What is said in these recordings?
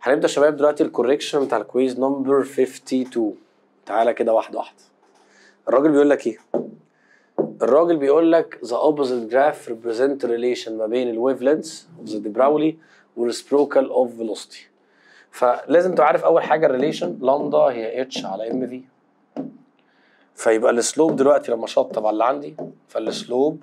هنبدا يا شباب دلوقتي الكوريكشن بتاع الكويز نمبر 52 تعالى كده واحده واحده الراجل بيقول لك ايه الراجل بيقول لك the opposite graph represent relation ما بين ال wavelengths of the de Broglie والreciprocal of velocity فلازم تبقى عارف اول حاجه الريليشن لامدا هي اتش على ام في فيبقى السلوب دلوقتي لما شطب على اللي عندي فالسلوب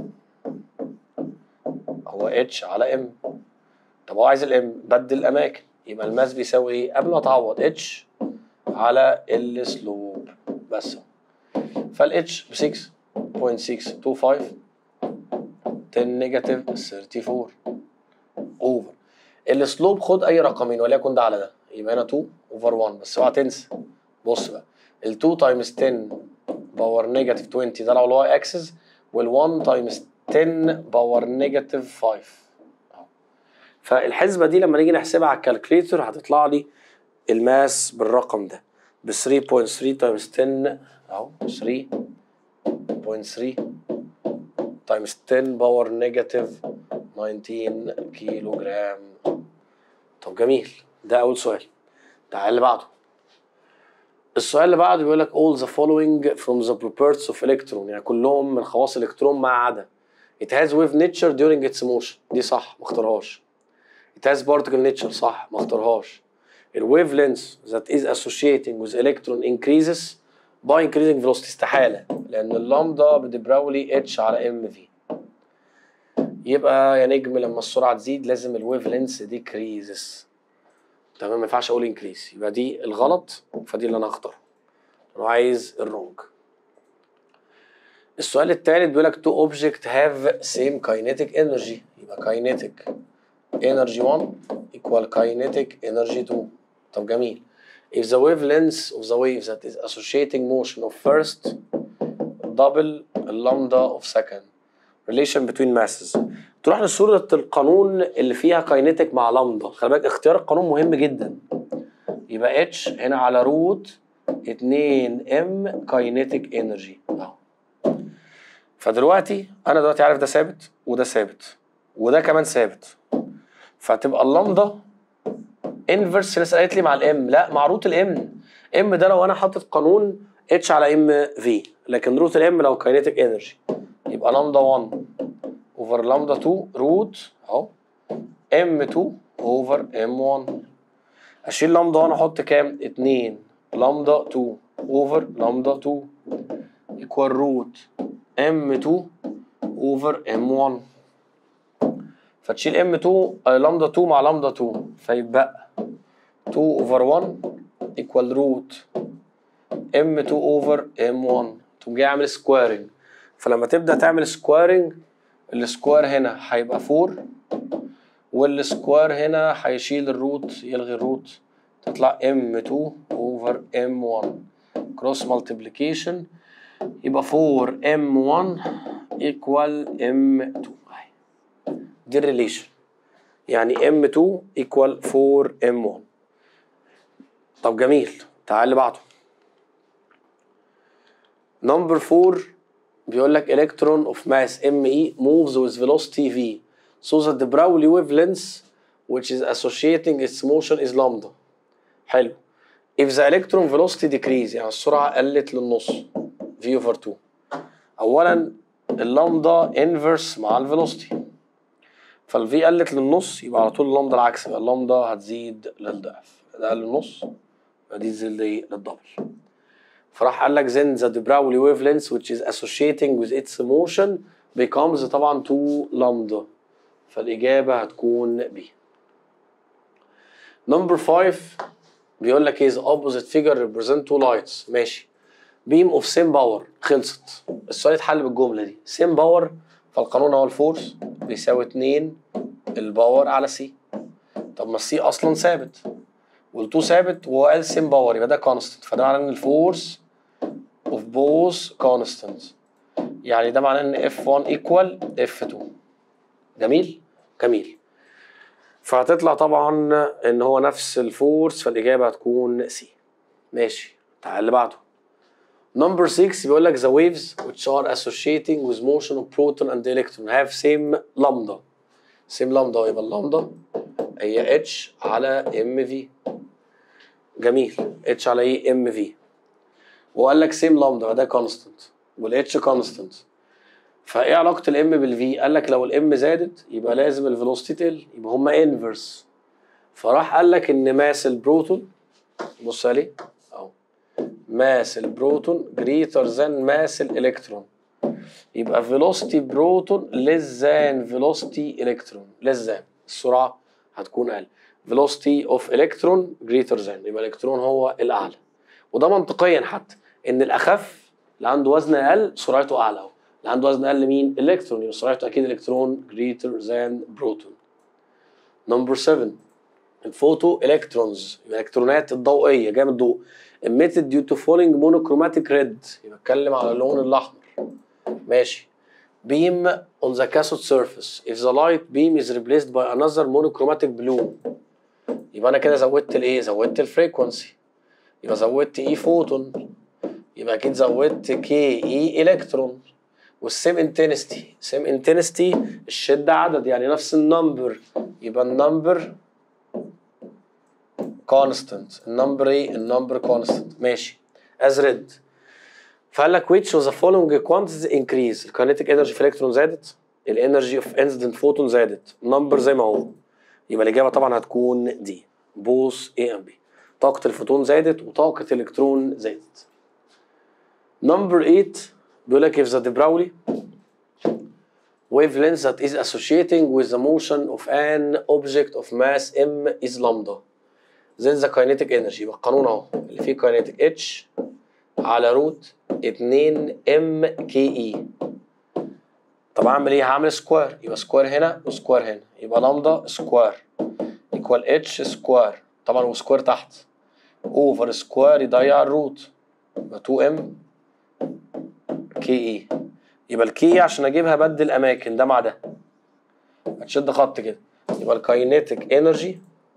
هو اتش على ام طب هو عايز الام بدل الاماكن يبقى الماس بيساوي ايه قبل ما اتعوض اتش على السلوب بس فالاتش ب 6.625 10 نيجاتيف 34 اوفر السلوب خد اي رقمين وليكن ده على ده يبقى هنا 2 اوفر 1 بس اوعى تنسى بص بقى ال 2 تايمز 10 باور نيجاتيف 20 ده لو الواي اكسس وال 1 تايمز 10 باور نيجاتيف 5 أهو. فالحسبه دي لما نيجي نحسبها على الكالكليتر هتطلع لي الماس بالرقم ده ب 3.3 تايمز 10 اهو 3.3 تايمز 10 باور نيجاتيف 19 كيلو جرام طب جميل ده اول سؤال تعال اللي بعده السؤال اللي بعده بيقول لك all the following from the properties of electron يعني كلهم من خواص الالكترون ما عدا it has wave nature during its motion دي صح ما اختارهاش it has particle nature صح ما اختارهاش ال wavelength that is associating with electron increases by increasing velocity استحالة لأن اللامدا بدبراولي اتش على ام في يبقى يا نجم لما السرعة تزيد لازم الويف لينس ديكريزز تمام ما ينفعش اقول انكريز يبقى دي الغلط فدي اللي انا هختارها انا عايز الرونج السؤال الثالث بيقول لك two object have same kinetic energy يبقى kinetic energy 1 equal kinetic energy 2 طب جميل if the wavelength of the wave that is associating motion of first double lambda of second relation between masses تروح لصورة القانون اللي فيها كاينيتك مع لامدا خلي بالك اختيار القانون مهم جدا يبقى اتش هنا على روت 2 ام كاينيتك انرجي اهو فدلوقتي انا دلوقتي عارف ده ثابت وده ثابت وده كمان ثابت فتبقى اللامدا انفرس الناس قالت لي مع الام لا مع روت الام ام ده لو انا حاطط قانون اتش على ام في لكن روت الام لو كاينيتك انرجي يبقى لامدا 1 اوفر لامدا 2 روت اهو ام 2 اوفر ام 1 اشيل لامدا 1 احط كام 2 لامدا 2 اوفر لامدا 2 ايكوال روت ام 2 اوفر ام 1 فتشيل ام 2 لامدا 2 مع لامدا 2 فيبقى 2 اوفر 1 ايكوال روت ام 2 اوفر ام 1 تقوم جاي عامل سكويرنج فلما تبدا تعمل سكويرنج السكوير هنا هيبقى 4 والسكوير هنا هيشيل الروت يلغي الروت تطلع m2 اوفر m1 كروس مالتيبليكيشن يبقى 4 m1 equal m2 اهي دي الريليشن يعني m2 equal 4 m1 طب جميل تعال اللي بعده نمبر 4 بيقول لك electron of mass me moves with velocity v so that the Browley wavelength which is associating its motion is lambda حلو if the electron velocity decrease يعني السرعة قلت للنص v over 2 أولا اللامدا inverse مع الفيلوسيتي فالفي قلت للنص يبقى على طول اللامدا العكس يبقى اللامدا هتزيد للضعف ده قل للنص يبقى دي تزيد للدبل فراح قال لك then the de Broglie wavelength which is associating with its motion becomes طبعا 2 lambda فالإجابة هتكون B. Number 5 بيقول لك is opposite figure represent two lights ماشي beam of same power خلصت السؤال اتحل بالجملة دي same power فالقانون هو الفورس بيساوي 2 الباور على سي طب ما السي اصلا ثابت وال2 ثابت وهو قال سيم باور يبقى ده كونستنت فده معناه ان الفورس اوف بوث كونستنت يعني ده معناه ان F1 ايكوال F2 جميل جميل فهتطلع طبعا ان هو نفس الفورس فالاجابه هتكون سي ماشي تعال اللي بعده Number 6 بيقول لك the waves which are associating with motion of proton and electron have same lambda same lambda يبقى اللامدا هي اتش على ام في جميل اتش على ايه ام في وقال لك سيم لامدا ده كونستنت والاتش كونستنت فايه علاقه الام بالفي قال لك لو الام زادت يبقى لازم الفيلوسيتي تقل يبقى هما انفرس فراح قال لك ان ماس البروتون بص عليه اهو ماس البروتون جريتر ذان ماس الالكترون يبقى فيلوسيتي بروتون less than velocity electron less than السرعه هتكون اقل velocity of electron greater than يبقى الالكترون هو الاعلى وده منطقيا حتى ان الاخف اللي عنده وزن اقل سرعته اعلى اهو اللي عنده وزن اقل مين الكترون يبقى سرعته اكيد الكترون greater than بروتون نمبر 7 الفوتو الكترونز الالكترونات الضوئيه جايه من الضوء emitted due to falling monochromatic red يبقى اتكلم على اللون الاحمر ماشي beam on the cathode surface if the light beam is replaced by another monochromatic blue يبقى انا كده زودت الايه زودت الفريكونسي يبقى زودت اي فوتون يبقى اكيد زودت كي اي الكترون والسيم انتنستي سيم انتنستي الشده عدد يعني نفس النمبر يبقى النمبر كونستنت النمبر ايه النمبر كونستنت ماشي از ريد فقال لك which of the following quantities increase الكاينيتيك انرجي في الالكترون زادت الانرجي اوف انسيدنت فوتون زادت نمبر زي ما هو يبقى الاجابه طبعا هتكون دي بوث اي ام بي طاقه الفوتون زادت وطاقه الالكترون زادت نمبر 8 بيقول لك if the de Broglie wavelength that is associating with the motion of an object of mass m is lambda then the kinetic energy يبقى القانون اهو اللي فيه kinetic h على روت 2 ام كي اي طب اعمل ايه هعمل سكوير يبقى سكوير هنا وسكوير هنا يبقى لامدا سكوير ايكوال اتش سكوير طبعا وسكوير تحت اوفر سكوير يضيع الروت يبقى 2 ام كي اي يبقى الكي عشان اجيبها بدل اماكن ده مع ده هتشد خط كده يبقى الكاينيتيك انرجي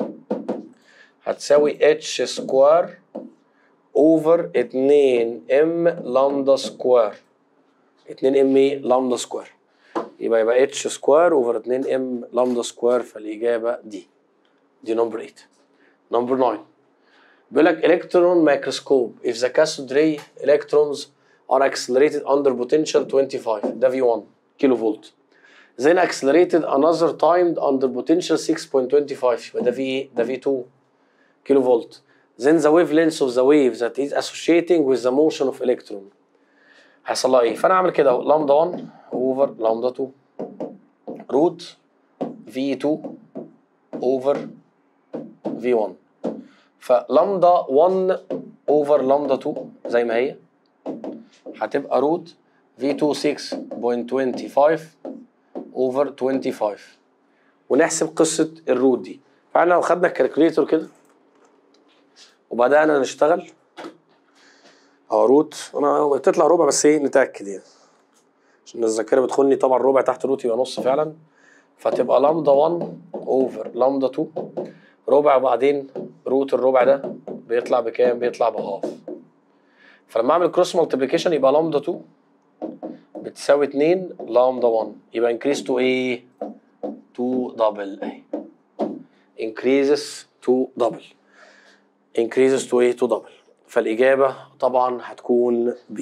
هتساوي اتش سكوير اوفر 2 ام لامدا سكوير 2 ام ايه لامدا سكوير يبقى يبقى اتش سكوير اوفر 2 ام لامدا سكوير فالاجابه دي دي نمبر 8 نمبر 9 بيقول لك electron microscope if the cathode ray electrons are accelerated under potential 25 ده V1 كيلو فولت then accelerated another time under potential 6.25 يبقى ده V ايه ده V2 كيلو فولت then the wavelength of the wave that is associating with the motion of electron هيحصل لها ايه فانا اعمل كده اهو لامدا 1 اوفر لامدا 2 روت V2 اوفر V1 فلامدا 1 اوفر لامدا 2 زي ما هي هتبقى روت V2 6.25 اوفر 25 ونحسب قصه الروت دي فاحنا لو خدنا الكالكوليتور كده وبدانا نشتغل اه روت انا بتطلع ربع بس ايه نتاكد يعني عشان الذاكره بتخوني طبعا ربع تحت روت يبقى نص فعلا فتبقى لامدا 1 اوفر لامدا 2 ربع وبعدين روت الربع ده بيطلع بكام؟ بيطلع بهاف فلما اعمل كروس مالتيبليكيشن يبقى لامدا 2 بتساوي 2 لامدا 1 يبقى انكريز تو ايه؟ تو دبل اهي increases to double increases to ايه؟ to double فالإجابة طبعا هتكون B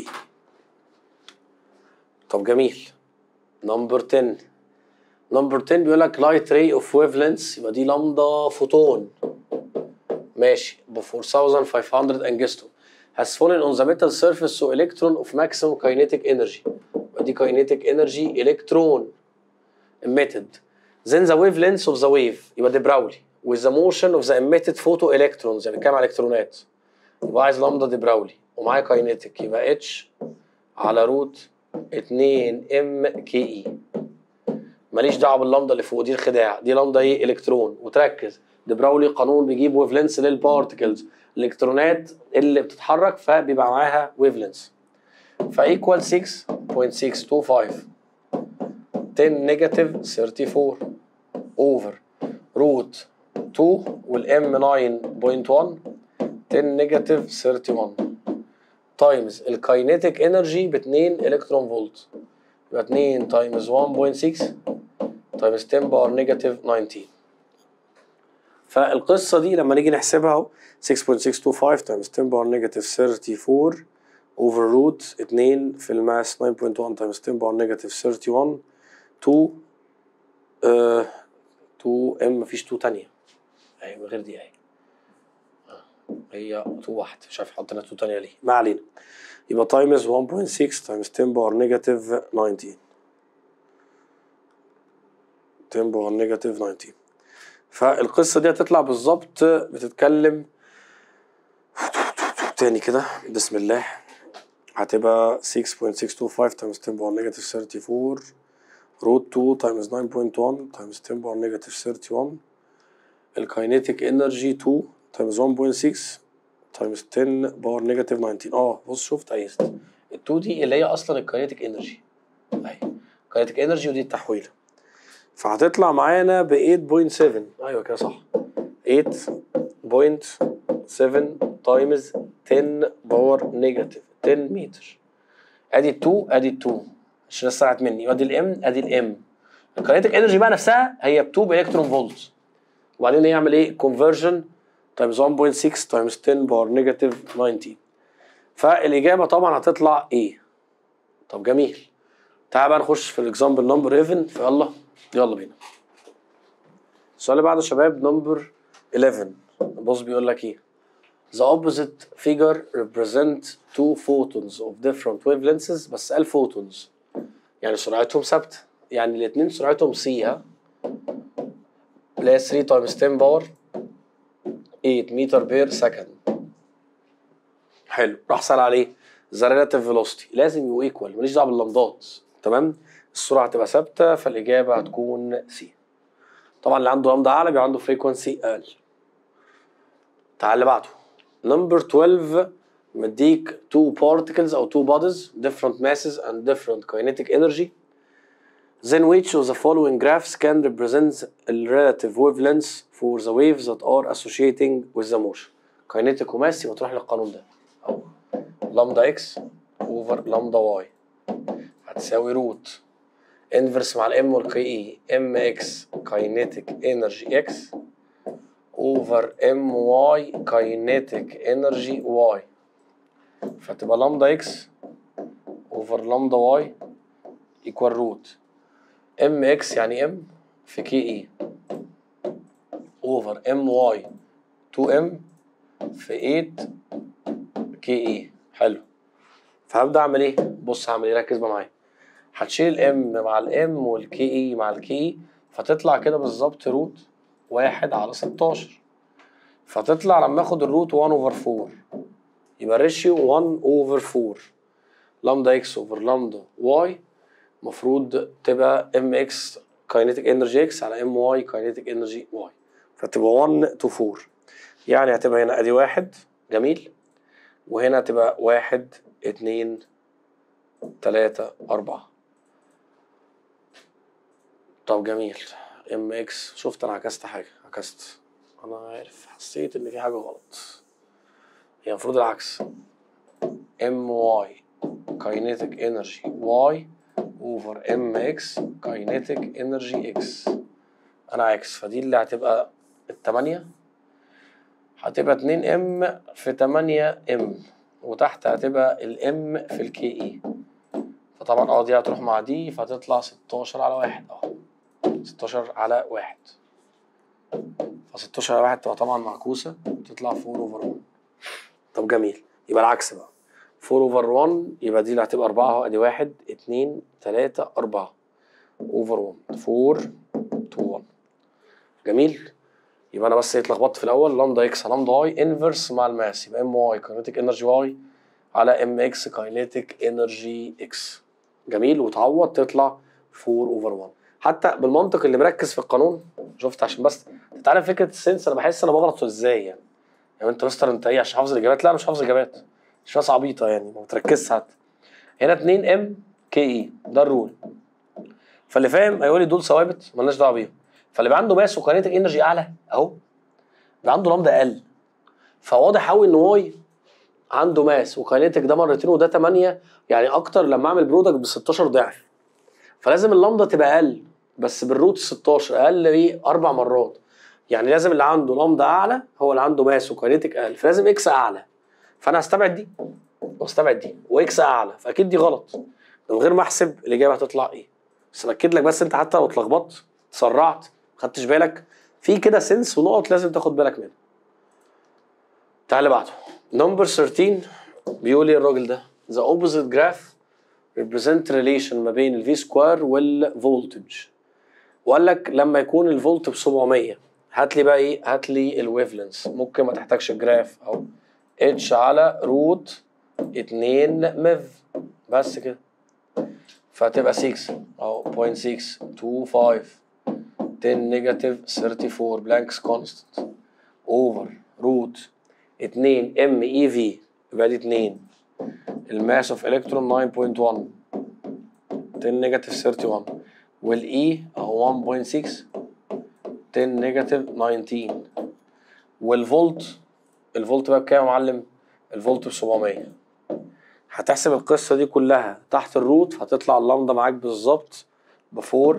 طب جميل نمبر 10 نمبر 10 بيقول لك light ray of wavelengths يبقى دي لامدا فوتون ماشي ب 4500 انجستروم has fallen on the metal surface so electron of maximum kinetic energy يبقى دي kinetic energy electron emitted then the wavelength of the wave يبقى دي براولي with the motion of the emitted photoelectrons يعني كام الكترونات يبقى عايز لامدا دي براولي ومعايا كاينيتيك يبقى اتش على روت 2 ام كي اي ماليش دعوه باللامدا اللي فوق دي الخداع دي لامدا ايه الكترون وتركز دي براولي قانون بيجيب ويف لينس للبارتكلز الالكترونات اللي بتتحرك فبيبقى معاها ويف لينس فايكوال 6.625 10 نيجاتيف 34 اوفر روت 2 والام 9.1 10 نيجاتيف 31 تايمز الكاينيتيك انرجي ب 2 الكترون فولت يبقى 2 تايمز 1.6 تايمز 10 باور نيجاتيف 19 فالقصه دي لما نيجي نحسبها اهو 6.625 تايمز 10 باور نيجاتيف 34 اوفر روت 2 في الماس 9.1 تايمز 10 باور نيجاتيف 31 2 آه 2 ام مفيش 2 تانية اهي من غير دي اهي آه، هي 2 واحد مش عارف حطينا 2 تانية ليه ما علينا يبقى تايمز 1.6 تايمز 10 باور نيجاتيف 19 10 باور نيجاتيف 19 فالقصة دي هتطلع بالظبط بتتكلم تاني كده بسم الله هتبقى 6.625 تايمز 10 باور نيجاتيف 34 روت 2 تايمز 9.1 تايمز 10 باور نيجاتيف 31 الكاينيتيك انرجي 2 تايمز 1.6 تايمز 10 باور نيجاتيف 19 اه بص شفت اهي ال 2 دي اللي هي اصلا الكاينيتيك انرجي اهي الكاينيتيك انرجي ودي التحويله فهتطلع معانا ب 8.7 ايوه كده صح 8.7 تايمز 10 باور نيجاتيف 10 متر ادي 2 ادي 2 عشان ساعت مني وادي الام ادي الام الكاينيتيك انرجي بقى نفسها هي ب 2 بالكترون فولت وبعدين يعمل ايه كونفرجن تايمز 1.6 تايمز 10 باور نيجاتيف 19 فالاجابه طبعا هتطلع ايه طب جميل تعال بقى نخش في الاكزامبل نمبر 11 فيلا يلا بينا السؤال اللي بعده يا شباب نمبر 11 بص بيقول لك ايه The opposite figure represent two photons of different wavelengths بس قال photons يعني سرعتهم ثابتة يعني الاتنين سرعتهم سي ها اللي هي 3 تايمز 10 باور 8 متر بير سكند حلو راح سأل عليه ذا ريلاتيف فيلوسيتي لازم يبقوا ايكوال ماليش دعوه باللمضات تمام السرعه هتبقى ثابته فالاجابه هتكون سي طبعا اللي عنده لمضه اعلى بيبقى عنده فريكونسي اقل تعال اللي بعده نمبر 12 مديك two particles او two bodies different masses and different kinetic energy then which of the following graphs can represent the relative wavelengths for the waves that are associating with the motion kinetic وماس يبقى تروح للقانون ده اهو لامدا اكس اوفر لامدا واي هتساوي روت انفرس مع الام والكي اي ام اكس كاينيتيك انرجي اكس اوفر ام واي كاينيتيك انرجي واي فتبقى لامدا اكس اوفر لامدا واي ايكوال روت ام اكس يعني ام في كي اي اوفر ام واي 2 ام في 8 كي اي حلو فهبدا اعمل ايه بص هعمل ايه ركز بقى معايا هتشيل الام مع الام والكي اي مع الكي اي فتطلع كده بالظبط روت واحد على 16 فتطلع لما اخد الروت 1 اوفر 4 يبقى الريشيو 1 اوفر 4 لامدا اكس اوفر لامدا واي المفروض تبقى ام اكس كاينيتيك انرجي اكس على ام واي كاينيتيك انرجي واي فتبقى 1 تو 4 يعني هتبقى هنا ادي واحد جميل وهنا هتبقى واحد اتنين تلاتة أربعة طب جميل ام اكس شفت انا عكست حاجة عكست انا عارف حسيت ان في حاجة غلط هي المفروض العكس ام واي كاينيتيك انرجي واي اوفر ام اكس كاينيتيك انرجي اكس انا عكس فدي اللي هتبقى التمانية هتبقى 2 ام في 8 ام وتحت هتبقى الام في الكي اي فطبعا اه دي هتروح مع دي فتطلع 16 على واحد اهو 16 على واحد ف 16 على واحد تبقى طبعا معكوسة تطلع 4 اوفر 1 طب جميل يبقى العكس بقى 4 اوفر 1 يبقى دي اللي هتبقى 4 اهو ادي 1 2 3 4 اوفر 1 4 2 1 جميل يبقى انا بس اتلخبطت في الاول لامدا اكس على لامدا واي انفرس مع الماس يبقى ام واي كاينيتيك انرجي واي على ام اكس كاينيتيك انرجي اكس جميل وتعوض تطلع 4 اوفر 1 حتى بالمنطق اللي مركز في القانون شفت عشان بس انت عارف فكره السنس انا بحس انا بغلط ازاي يعني يعني انت مستر انت ايه عشان حافظ الاجابات لا أنا مش حافظ الاجابات مش ناس عبيطه يعني ما بتركزش حتى هنا 2 ام كي اي ده الرول فاللي فاهم هيقول لي دول ثوابت مالناش دعوه بيهم فاللي بقى عنده ماس وكاينيتيك انرجي اعلى اهو بقى عنده لامدا اقل فواضح قوي ان واي عنده ماس وكاينيتيك ده مرتين وده 8 يعني اكتر لما اعمل برودكت ب 16 ضعف فلازم اللامدا تبقى اقل بس بالروت 16 اقل ايه اربع مرات يعني لازم اللي عنده لامدا اعلى هو اللي عنده ماس وكاينيتيك اقل فلازم اكس اعلى فانا هستبعد دي واستبعد دي واكس اعلى فاكيد دي غلط من غير ما احسب الاجابه هتطلع ايه بس باكد لك بس انت حتى لو اتلخبطت اتسرعت ما خدتش بالك في كده سنس ونقط لازم تاخد بالك منها تعال بعده نمبر 13 بيقول ايه الراجل ده the opposite graph represent relation ما بين الفي سكوير والفولتج وقال لك لما يكون الفولت ب 700 هات لي بقى ايه هات لي الويفلنس ممكن ما تحتاجش جراف او اتش على روت 2 ميف بس كده فهتبقى 6 او 0.625 10 نيجاتيف 34 بلانكس كونستنت اوفر روت 2 ام اي في يبقى دي 2 الماس اوف الكترون 9.1 10 نيجاتيف 31 والاي اهو 1.6 10 نيجاتيف 19 والفولت الفولت بقى بكام يا معلم؟ الفولت ب 700 هتحسب القصة دي كلها تحت الروت هتطلع اللامدا معاك بالظبط ب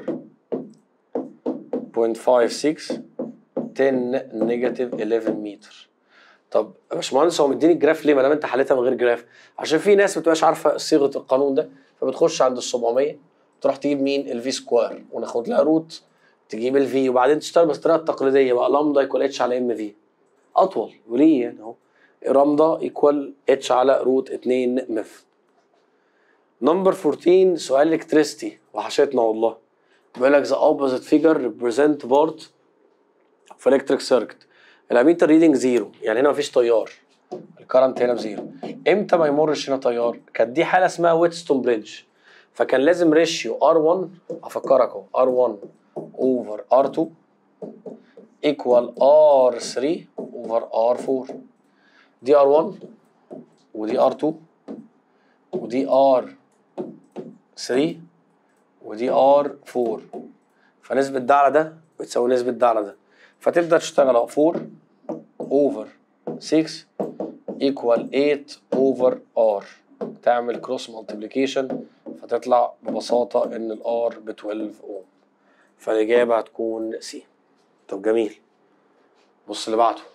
4.56 10 نيجاتيف 11 متر طب يا باشمهندس هو مديني الجراف ليه ما دام انت حليتها من غير جراف عشان في ناس ما بتبقاش عارفه صيغه القانون ده فبتخش عند ال 700 تروح تجيب مين الفي سكوير وناخد لها روت تجيب الفي وبعدين تشتغل بالطريقه التقليديه بقى لامدا ايكوال اتش على ام في اطول وليه يعني اهو لامدا ايكوال اتش على روت 2 مف نمبر 14 سؤال الكتريستي وحشتنا والله بيقول لك the opposite figure represent part of electric circuit الاميتر ريدنج زيرو يعني هنا مفيش تيار الكرنت هنا بزيرو امتى ما يمرش هنا تيار كانت دي حاله اسمها ويتستون بريدج فكان لازم ريشيو ار1 افكرك اهو ار1 اوفر ار2 ايكوال ار3 اوفر ار4 دي ار1 ودي ار2 ودي ار3 ودي ار4 فنسبة ده على ده بتساوي نسبة ده على ده فتبدأ تشتغل اهو 4 اوفر 6 ايكوال 8 اوفر ار تعمل كروس مالتيبليكيشن فتطلع ببساطة ان الار ب 12 اوم فالإجابة هتكون سي طب جميل بص اللي بعده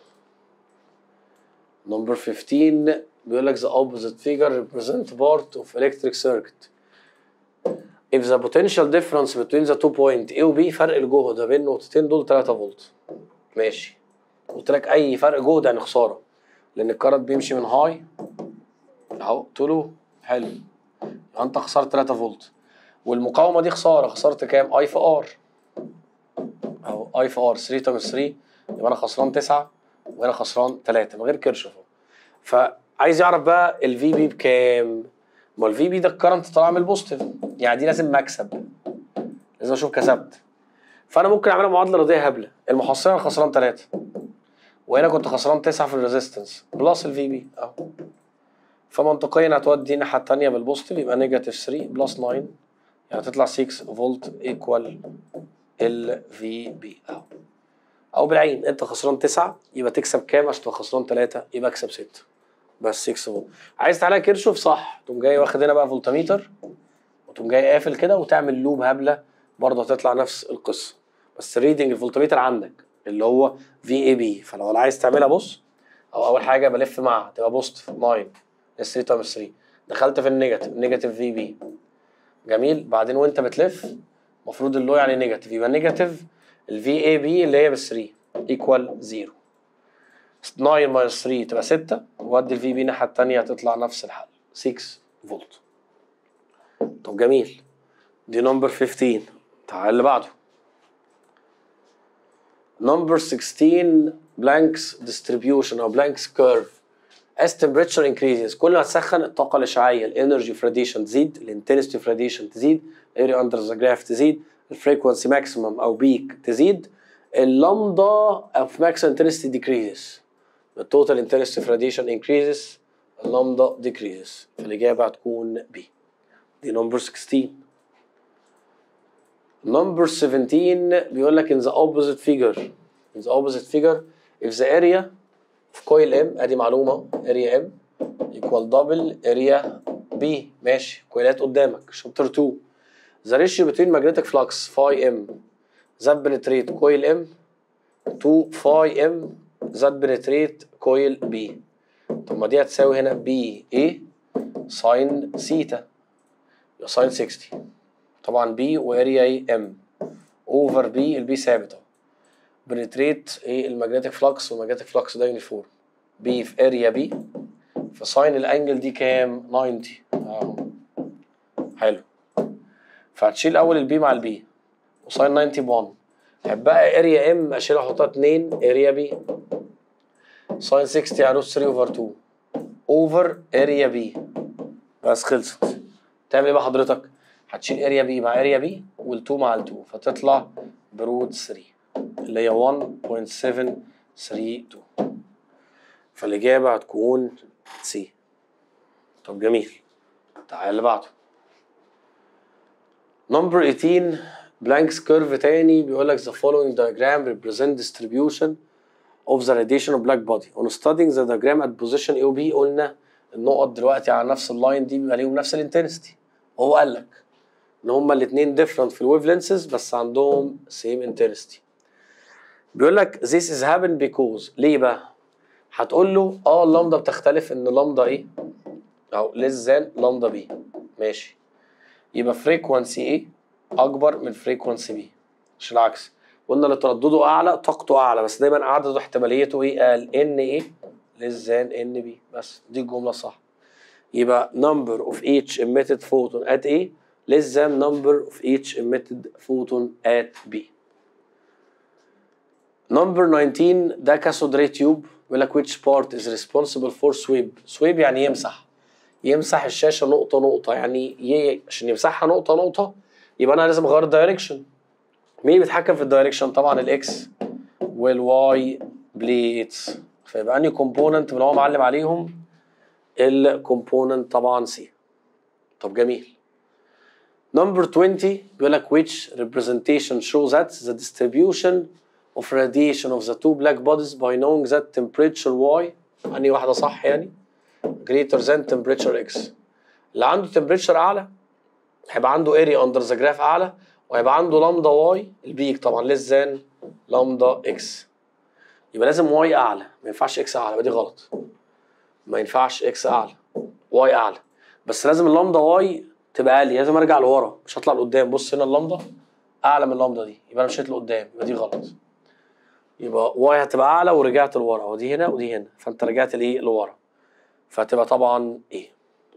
نمبر 15 بيقول لك the opposite figure represent part of electric circuit if the potential difference between the two point A و B فرق الجهد ما بين النقطتين دول 3 فولت ماشي قلت لك اي فرق جهد يعني خساره لان الكرنت بيمشي من هاي اهو قلت له حلو يبقى انت خسرت 3 فولت والمقاومه دي خساره خسرت كام اي في ار اهو اي في ار 3 تايمز 3 يبقى انا خسران 9 وانا خسران 3 من غير كيرشوف فعايز يعرف بقى الفي بي بكام ما الفي بي ده الكرنت طالع من البوزيتيف يعني دي لازم مكسب لازم اشوف كسبت فانا ممكن اعملها معادله رياضيه هبله المحصله انا خسران 3 وهنا كنت خسران 9 في الريزيستنس بلس الفي بي اهو فمنطقيا هتودي الناحيه الثانيه بالبوزيتيف يبقى نيجاتيف 3 بلس 9 يعني هتطلع 6 فولت ايكوال ال في بي اهو او بالعين انت خسران 9 يبقى تكسب كام عشان تبقى خسران 3 يبقى اكسب 6 بس 6 فولت عايز تعالى كيرشوف صح تقوم جاي واخد هنا بقى فولتميتر وتقوم جاي قافل كده وتعمل لوب هبله برضه هتطلع نفس القصه بس ريدنج الفولتميتر عندك اللي هو في اي بي فلو عايز تعملها بص او اول حاجه بلف معاها تبقى بوست 9 اس 3 تايمز 3 دخلت في النيجاتيف نيجاتيف في بي جميل بعدين وانت بتلف المفروض اللو يعني نيجاتيف يبقى نيجاتيف الفي اي بي اللي هي بال 3 ايكوال 0 9 ماينس 3 تبقى 6 وادي الفي بي الناحيه الثانيه هتطلع نفس الحل 6 فولت طب جميل دي نمبر 15 تعال اللي بعده نمبر 16 بلانكس distribution او بلانكس كيرف as temperature increases كل ما تسخن الطاقة الإشعاعية الانرجي في radiation تزيد الانتنستي في radiation تزيد area under the graph تزيد الفريكونسي ماكسيمم أو بيك تزيد اللامدا of maximum intensity decreases the total intensity في radiation increases اللامدا decreases فالإجابة هتكون B دي نمبر 16 نمبر 17 بيقول لك in the opposite figure in the opposite figure if the area في كويل ام ادي معلومه اريا ام ايكوال دبل اريا بي ماشي كويلات قدامك شابتر 2 ذا ريشيو بتوين ماجنتيك فلكس فاي ام ذات بنتريت كويل ام 2 فاي ام ذات بنتريت كويل بي طب ما دي هتساوي هنا بي ايه ساين سيتا يبقى ساين 60 طبعا بي واريا ايه ام اوفر بي البي ثابته بنتريت ايه الماجنتيك فلكس والماجنتيك فلكس ده يونيفورم بي في اريا بي فساين الانجل دي كام 90 اهو حلو فهتشيل اول البي مع البي وساين 90 ب 1 هتبقى اريا ام اشيلها احطها 2 اريا بي ساين 60 على روت 3 اوفر 2 اوفر اريا بي بس خلصت تعمل ايه بقى حضرتك؟ هتشيل اريا بي مع اريا بي وال2 مع ال2 فتطلع بروت 3 اللي هي 1.732 فالاجابه هتكون سي طب جميل تعال اللي بعده نمبر 18 بلانكس كيرف تاني بيقول لك the following diagram represent distribution of the radiation of black body on studying the diagram at position A و B قلنا النقط دلوقتي على نفس اللاين دي بيبقى ليهم نفس الانتنستي وهو قال لك ان هما الاثنين different في الويف لينسز بس عندهم same intensity بيقول لك this is happen because ليه بقى؟ هتقول له اه اللامدا بتختلف ان لامدا ايه؟ او less than لامدا بي ماشي يبقى فريكوانسي ايه اكبر من فريكوانسي بي مش العكس قلنا اللي تردده اعلى طاقته اعلى بس دايما عدد احتماليته ايه قال ان ايه less than ان بي بس دي الجمله الصح يبقى number of each emitted photon at A less than number of each emitted photon at B number 19 ده كاثود ري تيوب بيقول لك which part is responsible for sweep sweep يعني يمسح يمسح الشاشه نقطه نقطه يعني ي... عشان يمسحها نقطه نقطه يبقى انا لازم اغير الدايركشن مين بيتحكم في الدايركشن طبعا الاكس والواي بليتس فيبقى انهي كومبوننت اللي هو معلم عليهم الكومبوننت طبعا سي طب جميل نمبر 20 بيقول لك which representation shows that the distribution of radiation of the two black bodies by knowing that temperature y انهي واحده صح يعني greater than temperature x اللي عنده temperature اعلى هيبقى عنده area under the graph اعلى وهيبقى عنده لامدا واي البيك طبعا less than لامدا اكس يبقى لازم واي اعلى ما ينفعش اكس اعلى يبقى دي غلط ما ينفعش اكس اعلى واي اعلى بس لازم اللامدا واي تبقى اقل لازم ارجع لورا مش هطلع لقدام بص هنا اللامدا اعلى من اللامدا دي يبقى انا مشيت لقدام يبقى دي غلط يبقى واي هتبقى اعلى ورجعت لورا ودي هنا ودي هنا فانت رجعت لايه لورا فهتبقى طبعا ايه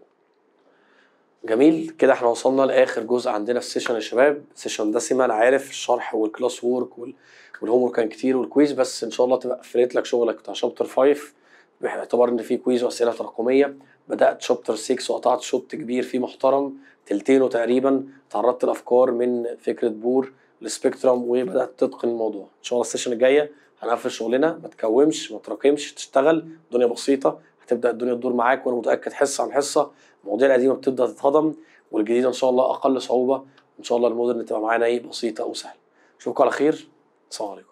جميل كده احنا وصلنا لاخر جزء عندنا في السيشن يا شباب سيشن دسمه انا عارف الشرح والكلاس وورك وال... والهوم ورك كان كتير والكويز بس ان شاء الله تبقى قفلت لك شغلك بتاع شابتر 5 باعتبار ان في كويز واسئله تراكميه بدات شابتر 6 وقطعت شوط كبير فيه محترم تلتينه تقريبا تعرضت لافكار من فكره بور السبيكترم وبدات تتقن الموضوع ان شاء الله السيشن الجايه هنقفل شغلنا ما تكومش ما تراكمش تشتغل الدنيا بسيطه هتبدا الدنيا تدور معاك وانا متاكد حصه عن حصه المواضيع القديمه بتبدا تتهضم والجديده ان شاء الله اقل صعوبه ان شاء الله المودرن تبقى معانا ايه بسيطه وسهله اشوفكم على خير السلام عليكم